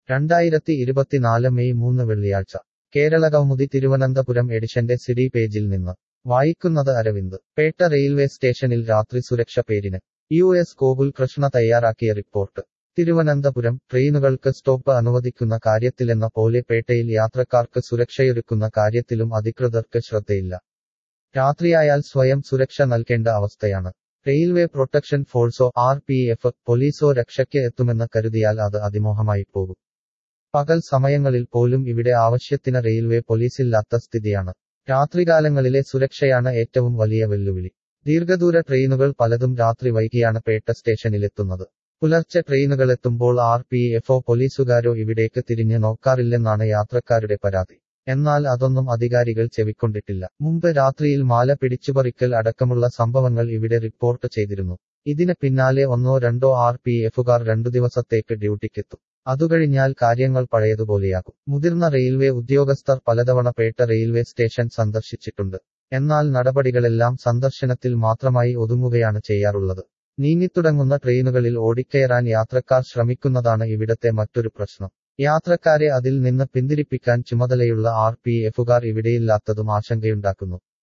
രണ്ടായിരത്തി ഇരുപത്തിനാല് മെയ് മൂന്ന് വെള്ളിയാഴ്ച കേരള കൗമുദി തിരുവനന്തപുരം എഡിഷന്റെ സിഡി പേജിൽ നിന്ന് വായിക്കുന്നത് അരവിന്ദ് പേട്ട റെയിൽവേ സ്റ്റേഷനിൽ രാത്രി സുരക്ഷ പേരിന് യു എസ് ഗോകുൽ കൃഷ്ണ തയ്യാറാക്കിയ റിപ്പോർട്ട് തിരുവനന്തപുരം ട്രെയിനുകൾക്ക് സ്റ്റോപ്പ് അനുവദിക്കുന്ന കാര്യത്തിലെന്ന പോലെ പേട്ടയിൽ യാത്രക്കാർക്ക് സുരക്ഷയൊരുക്കുന്ന കാര്യത്തിലും അധികൃതർക്ക് ശ്രദ്ധയില്ല രാത്രിയായാൽ സ്വയം സുരക്ഷ നൽകേണ്ട അവസ്ഥയാണ് റെയിൽവേ പ്രൊട്ടക്ഷൻ ഫോഴ്സോ ആർ പി എഫ് പോലീസോ രക്ഷയ്ക്ക് എത്തുമെന്ന് കരുതിയാൽ അത് അതിമോഹമായി പോകും പകൽ സമയങ്ങളിൽ പോലും ഇവിടെ ആവശ്യത്തിന് റെയിൽവേ പോലീസില്ലാത്ത സ്ഥിതിയാണ് രാത്രികാലങ്ങളിലെ സുരക്ഷയാണ് ഏറ്റവും വലിയ വെല്ലുവിളി ദീർഘദൂര ട്രെയിനുകൾ പലതും രാത്രി വൈകിയാണ് പേട്ട സ്റ്റേഷനിലെത്തുന്നത് പുലർച്ചെ ട്രെയിനുകളെത്തുമ്പോൾ ആർ പി എഫോ പോലീസുകാരോ ഇവിടേക്ക് തിരിഞ്ഞ് നോക്കാറില്ലെന്നാണ് യാത്രക്കാരുടെ പരാതി എന്നാൽ അതൊന്നും അധികാരികൾ ചെവിക്കൊണ്ടിട്ടില്ല മുമ്പ് രാത്രിയിൽ മാല പിടിച്ചുപറിക്കൽ അടക്കമുള്ള സംഭവങ്ങൾ ഇവിടെ റിപ്പോർട്ട് ചെയ്തിരുന്നു ഇതിന് പിന്നാലെ ഒന്നോ രണ്ടോ ആർ പി എഫുകാർ രണ്ടു ദിവസത്തേക്ക് ഡ്യൂട്ടിക്കെത്തും അതുകഴിഞ്ഞാൽ കാര്യങ്ങൾ പഴയതുപോലെയാകും മുതിർന്ന റെയിൽവേ ഉദ്യോഗസ്ഥർ പലതവണ പേട്ട റെയിൽവേ സ്റ്റേഷൻ സന്ദർശിച്ചിട്ടുണ്ട് എന്നാൽ നടപടികളെല്ലാം സന്ദർശനത്തിൽ മാത്രമായി ഒതുങ്ങുകയാണ് ചെയ്യാറുള്ളത് നീങ്ങിത്തുടങ്ങുന്ന ട്രെയിനുകളിൽ ഓടിക്കയറാൻ യാത്രക്കാർ ശ്രമിക്കുന്നതാണ് ഇവിടത്തെ മറ്റൊരു പ്രശ്നം യാത്രക്കാരെ അതിൽ നിന്ന് പിന്തിരിപ്പിക്കാൻ ചുമതലയുള്ള ആർ പി എഫുകാർ ഇവിടെയില്ലാത്തതും ആശങ്കയുണ്ടാക്കുന്നു